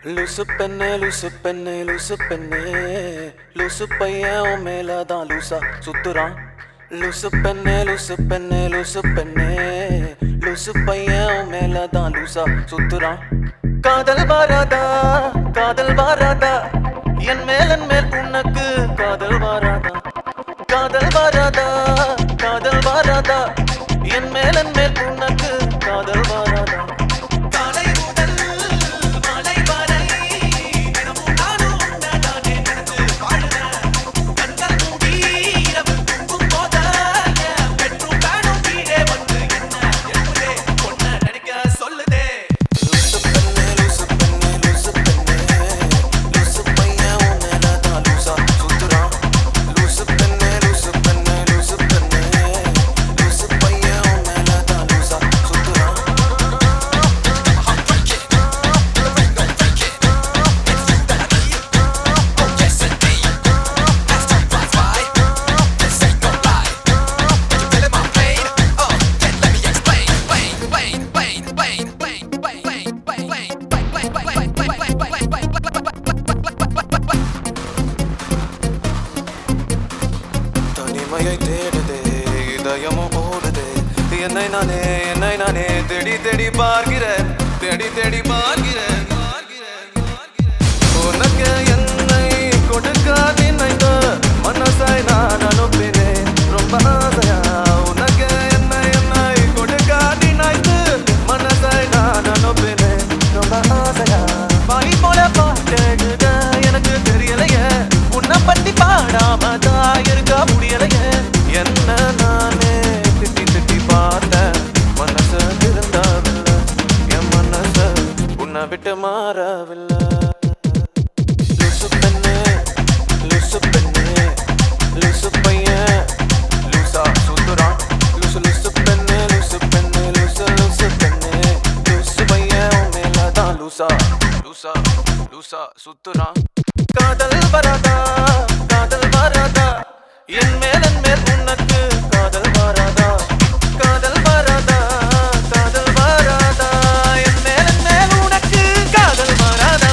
லூசு பெண்ணே லூசு பெண்ணே லூசு பெண்ணே லூசு பையன் உன் மேலதான் லூசா சுத்துறான் லூசு பெண்ணே லூசு பெண்ணே லூசு பெண்ணே லூசு பையன் உன் மேலதான் லூசா சுத்துறான் காதல் வாராதா காதல் வாராதா என் மேல் என் மேல் உனக்கு காதல் வாராதா காதல் வாராதா காதல் வாராதா என் மேல் என் மேல் உனக்கு காதல் வாராதா காலை முதல் மாலை வரை தினமும் நானும் உன்னதானே நினைச்சு வாழுறேன். கண்கள் மூடி இரவு தூங்கும் போது என் பெட்ரூம் ஃபேனும் கீழே வந்து என்ன எப்படியே பொண்ணை நினைக்க சொல்லுதே. லூசு பெண்ணே, லூசு பெண்ணே, லூசு பெண்ணே. லூசு பையன் உன் மேலதான் லூசா சுத்துறான். லூசு பெண்ணே, லூசு பெண்ணே, லூசு பெண்ணே. லூசு பையன் உன் மேலதான் லூசா சுத்துறான். தனிமையை தேடுதே இதயமும் ஓடுதே என்னை நானே என்னை நானே தேடி தேடி பார்க்கிறேன் தேடி தேடி பார்க்கிறேன் உனக்கு என்னை கொடுக்க நினைத்த மனசாய் நான் அனுப்பினேன் ரொம்ப ஆசையா உனக்கு என்னை என்னை கொடுக்க நினைத்து மனசாய் நான் அனுப்பினேன் ரொம்ப ஆசையா பாய் போல பாட்டெழுத எனக்கு தெரியலையே உன்னை பத்தி பாடாம தான் இருக்க முடியலையே என்ன நானே திட்டி திட்டி பார்த்தேன் மனசு திருந்தாவில்லை என் மனசு உன்னை விட்டு மாறவில்லை லூசு பெண்ணே லூசு பெண்ணே லூசு பையன் லூசா சுத்துறான் லூசு லூசு பெண்ணே லூசு பெண்ணே லூசு லூசு பெண்ணே லூசு பையன் உன் மேலதான் லூசா லூசா லூசா சுத்துறான் காதல் வராதா காதல் வராதா என் மேல் என் மேல் உனக்கு காதல் வராதா காதல் வராதா காதல் வராதா என் மேல் என் மேல் உனக்கு காதல் வராதா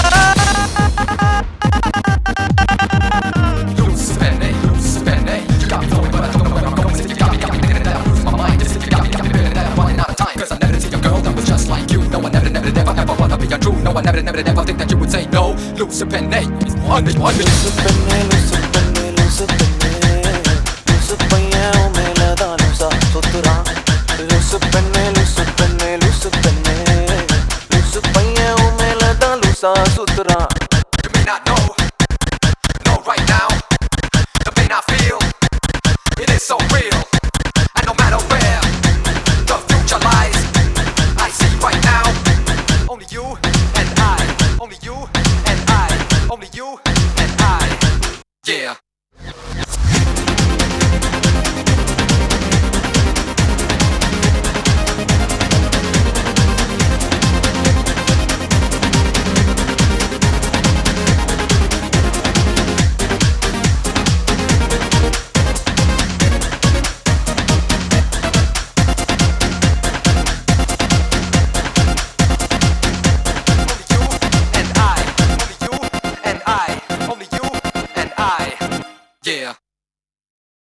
Loser pen, nej, on me, on me லூசு பெண்ணே லூசு பெண்ணே லூசு பெண்ணே லூசு பையன் உன் மேலதான் லூசா சுத்துறான் லூசு பெண்ணே லூசு பெண்ணே லூசு பெண்ணே லூசு பையன் உன் மேலதான் லூசா